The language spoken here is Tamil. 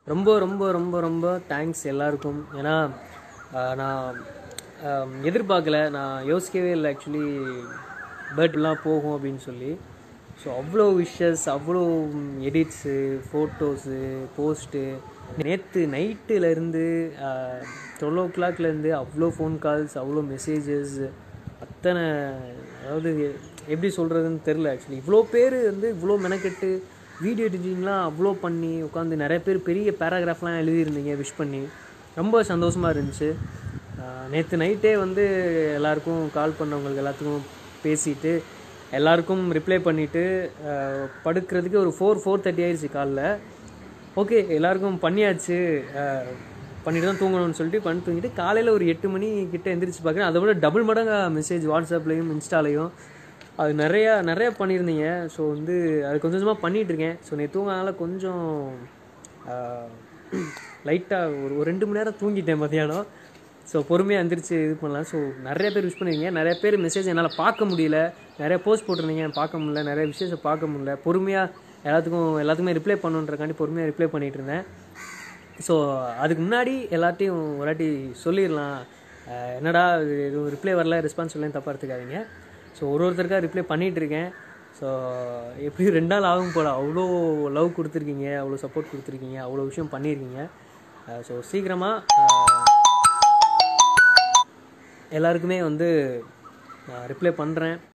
ரொம்ப ரொம்ப ரொம்ப ரொம்ப தேங்க்ஸ் எல்லாருக்கும் ஏன்னா ஆஹ், நான் ஆம், எதிர்பார்க்கல நான் யோசிக்கவே இல்லை ஆக்சுவலி பேர்ட்லாம் போகும் அப்படின்னு சொல்லி ஸோ அவ்வளோ விஷஸ் அவ்வளோ எடிட்ஸு ஃபோட்டோஸு போஸ்ட்டு நேற்று நைட்டுலேருந்து டுவெல் ஓ கிளாக்லேருந்து அவ்வளோ ஃபோன் கால்ஸ் அவ்வளோ மெசேஜஸ் அத்தனை அதாவது எப்படி சொல்கிறதுன்னு தெரில ஆக்சுவலி இவ்வளோ பேர் வந்து இவ்வளோ மெனக்கெட்டு வீடியோ எடிட்டிங்லாம் அவ்வளோ பண்ணி உட்காந்து நிறைய பேர் பெரிய பேராகிராஃப்லாம் எழுதியிருந்தீங்க விஷ் பண்ணி ரொம்ப சந்தோஷமாக இருந்துச்சு நேற்று நைட்டே வந்து எல்லாருக்கும் கால் பண்ணவங்களுக்கு எல்லாத்துக்கும் பேசிட்டு எல்லாருக்கும் ரிப்ளை பண்ணிவிட்டு படுக்கிறதுக்கு ஒரு ஃபோர் ஃபோர் தேர்ட்டி ஆயிடுச்சு காலைல ஓகே எல்லாருக்கும் பண்ணியாச்சு அஹ், பண்ணிட்டு தான் தூங்கணும்னு சொல்லிட்டு பண்ணி தூங்கிட்டு காலையில் ஒரு எட்டு மணி கிட்ட எந்திரிச்சு பார்க்குறேன் அதை விட டபுள் மடங்கா மெசேஜ் வாட்ஸ்அப்லேயும் இன்ஸ்டாலையும் அது நிறையா நிறையா பண்ணியிருந்தீங்க ஸோ வந்து அது கொஞ்சம் கொஞ்சமாக பண்ணிகிட்டு இருக்கேன் ஸோ நீ தூங்கினால கொஞ்சம் லைட்டாக ஒரு ஒரு ரெண்டு மணி நேரம் தூங்கிட்டேன் மத்தியானம் ஸோ பொறுமையாக எந்திரிச்சு இது பண்ணலாம் ஸோ நிறைய பேர் விஷ் பண்ணிருக்கீங்க நிறைய பேர் மெசேஜ் என்னால் பார்க்க முடியல நிறைய போஸ்ட் போட்டிருந்தீங்க பார்க்க முடியல நிறைய விஷயத்தை பார்க்க முடியல பொறுமையாக எல்லாத்துக்கும் எல்லாத்துக்குமே ரிப்ளை பண்ணுன்றக்காண்டி பொறுமையாக ரிப்ளை பண்ணிகிட்டு இருந்தேன் ஸோ அதுக்கு முன்னாடி எல்லாத்தையும் ஒரு வாட்டி சொல்லிடலாம் அஹ் என்னடா இது எதுவும் ரிப்ளை வரல ரெஸ்பான்ஸ் வரலன்னு தப்பாக எடுத்துக்காதீங்க ஸோ ஒரு ஒருத்தருக்காக ரிப்ளை பண்ணிகிட்டு இருக்கேன் ஸோ எப்படியும் ரெண்டு நாள் ஆகும் போல அவ்வளோ லவ் கொடுத்துருக்கீங்க அவ்வளோ சப்போர்ட் கொடுத்துருக்கீங்க அவ்வளோ விஷயம் பண்ணியிருக்கீங்க ஸோ சீக்கிரமாக எல்லாருக்குமே வந்து நான் ரிப்ளை பண்ணுறேன்